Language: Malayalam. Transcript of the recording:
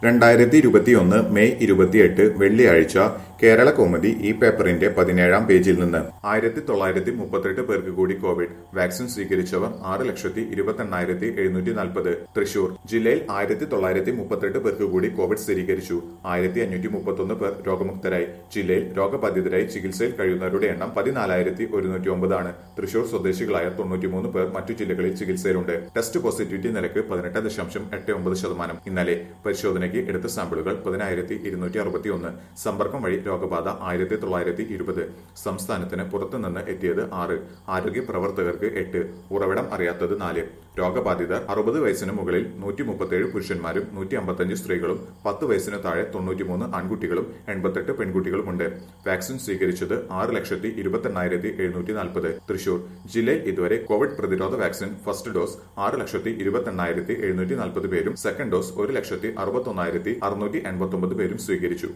രണ്ടായിരത്തി ഇരുപത്തിയൊന്ന് മെയ് ഇരുപത്തിയെട്ട് വെള്ളിയാഴ്ച കേരള കൗമുദി ഈ പേപ്പറിന്റെ പതിനേഴാം പേജിൽ നിന്ന് ആയിരത്തി തൊള്ളായിരത്തി മുപ്പത്തെട്ട് പേർക്ക് കൂടി കോവിഡ് വാക്സിൻ സ്വീകരിച്ചവർ ആറ് ലക്ഷത്തി ഇരുപത്തെണ്ണായിരത്തി എഴുന്നൂറ്റി നാൽപ്പത് തൃശൂർ ജില്ലയിൽ ആയിരത്തി തൊള്ളായിരത്തി മുപ്പത്തെട്ട് പേർക്ക് കൂടി കോവിഡ് സ്ഥിരീകരിച്ചു ആയിരത്തി അഞ്ഞൂറ്റി മുപ്പത്തൊന്ന് പേർ രോഗമുക്തരായി ജില്ലയിൽ രോഗബാധിതരായി ചികിത്സയിൽ കഴിയുന്നവരുടെ എണ്ണം പതിനാലായിരത്തി ഒരുന്നൂറ്റി ഒമ്പതാണ് തൃശൂർ സ്വദേശികളായ തൊണ്ണൂറ്റിമൂന്ന് പേർ മറ്റു ജില്ലകളിൽ ചികിത്സയിലുണ്ട് ടെസ്റ്റ് പോസിറ്റിവിറ്റി നിരക്ക് പതിനെട്ട് ദശാംശം എട്ട് ഒമ്പത് ശതമാനം ഇന്നലെ പരിശോധനയ്ക്ക് എടുത്ത സാമ്പിളുകൾ പതിനായിരത്തി ഇരുന്നൂറ്റി അറുപത്തി ഒന്ന് സമ്പർക്കം വഴി രോഗബാധ ആയിരത്തി തൊള്ളായിരത്തി ഇരുപത് സംസ്ഥാനത്തിന് പുറത്തുനിന്ന് എത്തിയത് ആറ് ആരോഗ്യ പ്രവർത്തകർക്ക് എട്ട് ഉറവിടം അറിയാത്തത് നാല് രോഗബാധിതർ അറുപത് വയസ്സിന് മുകളിൽ നൂറ്റി മുപ്പത്തേഴ് പുരുഷന്മാരും നൂറ്റി അമ്പത്തഞ്ച് സ്ത്രീകളും പത്ത് വയസ്സിന് താഴെ തൊണ്ണൂറ്റിമൂന്ന് ആൺകുട്ടികളും എൺപത്തെട്ട് പെൺകുട്ടികളുമുണ്ട് വാക്സിൻ സ്വീകരിച്ചത് ആറ് ലക്ഷത്തി ഇരുപത്തെണ്ണായിരത്തി എഴുന്നൂറ്റി നാൽപ്പത് തൃശൂർ ജില്ലയിൽ ഇതുവരെ കോവിഡ് പ്രതിരോധ വാക്സിൻ ഫസ്റ്റ് ഡോസ് ആറ് ലക്ഷത്തി ഇരുപത്തെണ്ണായിരത്തി എഴുന്നൂറ്റി നാൽപ്പത് പേരും സെക്കൻഡ് ഡോസ് ഒരു ലക്ഷത്തി അറുപത്തൊന്നായിരത്തി അറുന്നൂറ്റി എൺപത്തൊമ്പത് പേരും സ്വീകരിച്ചു